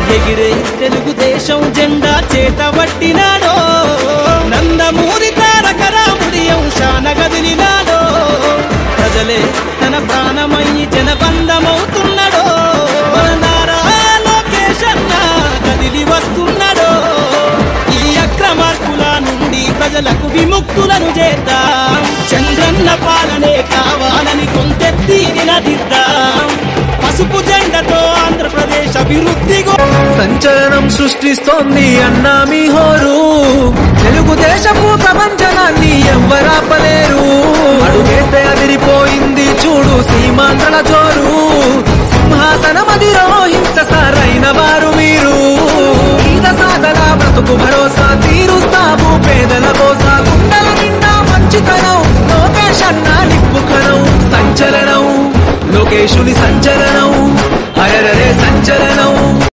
ఎగిరే తెలుగుదేశం జెండా చేత పట్టినాడో నందమూరి తారక రాముడి అంశాన గదిలినాడో ప్రజలే తన ప్రాణమయ్యి జనబంధమవుతున్నాడో మన నారా లోకేశన్న కదిలి వస్తున్నాడో ఈ అక్రమార్కుల నుండి ప్రజలకు విముక్తులను చేద్దాం చంద్రన్న పాలనే కావాలని కొంతెత్తి నినదిద్దాం పసుపు జెండతో ఆంధ్రప్రదేశ్ అభివృద్ధి గో సంచలనం సృష్టిస్తోంది అన్నా మీ హోరు తెలుగుదేశపు ప్రపంచనాన్ని ఎవ్వరాపలేరు అడుగేస్తే అదిరిపోయింది చూడు సీమాంధ్రల జోరు సింహాసనమదిరో హింస సారైన వారు